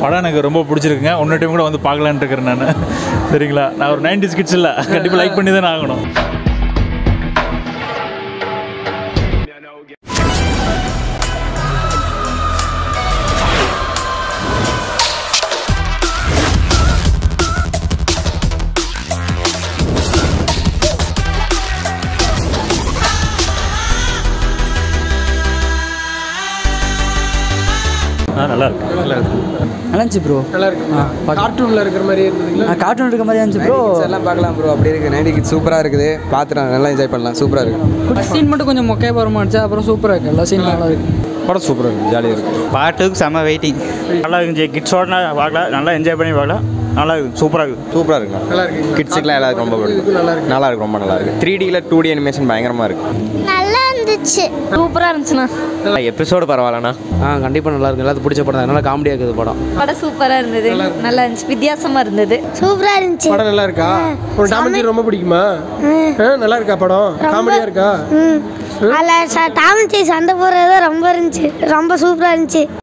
படம் எனக்கு ரொம்ப பிடிச்சிருக்குங்க இன்னொரு டைம் கூட வந்து பார்க்கலான்ட்டு இருக்கிறேன் நான் சரிங்களா நான் ஒரு நைன்டி கிட்ஸ் இல்லை கண்டிப்பாக லைக் பண்ணி தான் ஆகணும் ஆ நல்லா இருக்கு நல்லா இருக்கு நல்லா இருந்துச்சு ப்ரோ நல்லா இருக்கு கார்ட்டூனில் இருக்கிற மாதிரி இருந்ததுங்களா கார்ட்டூன் இருக்க மாதிரி இருந்துச்சு ப்ரோ எல்லாம் பார்க்கலாம் ப்ரோ அப்படி இருக்கு நைன்டி கிட்ஸ் சூப்பராக இருக்குது பார்த்துட்டு நல்லா என்ஜாய் பண்ணலாம் சூப்பராக இருக்கு சீன் மட்டும் கொஞ்சம் மொக்கையாக போகிற மாதிரி இருந்துச்சு அப்புறம் சூப்பராக இருக்கு எல்லா சீன் நல்லா இருக்கு படம் சூப்பராக இருக்கு ஜாலியாக இருக்கு பாட்டுக்கு செம்ம வெயிட்டிங் நல்லா இருந்துச்சு கிட்ஸோட பார்க்கலாம் நல்லா என்ஜாய் பண்ணி பார்க்கலாம் நல்லா இருக்குது சூப்பராக இருக்குது சூப்பராக இருக்கு நல்லா இருக்கு கிட்ஸுக்குலாம் எல்லாருக்கும் ரொம்ப பிடிக்கும் நல்லா இருக்கு நல்லா இருக்கு ரொம்ப நல்லா இருக்கு த்ரீ டியில் டூ டி அனிமேஷன் பயங்கரமாக இருக்கு நல்லா இருந்துச்சு சூப்பரா இருந்துச்சுண்ணா எபிசோடு பரவாயில்லண்ணா ஆ கண்டிப்பாக நல்லா இருக்கு எல்லாத்துக்கும் பிடிச்ச படம் தான் நல்லா காமெடியாக இருக்குது படம் படம் சூப்பரா இருந்தது நல்லா இருந்துச்சு வித்தியாசமா இருந்தது சூப்பரா இருந்துச்சு படம் நல்லா இருக்கா ஒரு டாமன் ரொம்ப பிடிக்குமா ஆ, நல்லா இருக்கா படம் காமெடியாக இருக்கா அதில் டாமன் சண்டை போடுறது ரொம்ப இருந்துச்சு ரொம்ப சூப்பரா இருந்துச்சு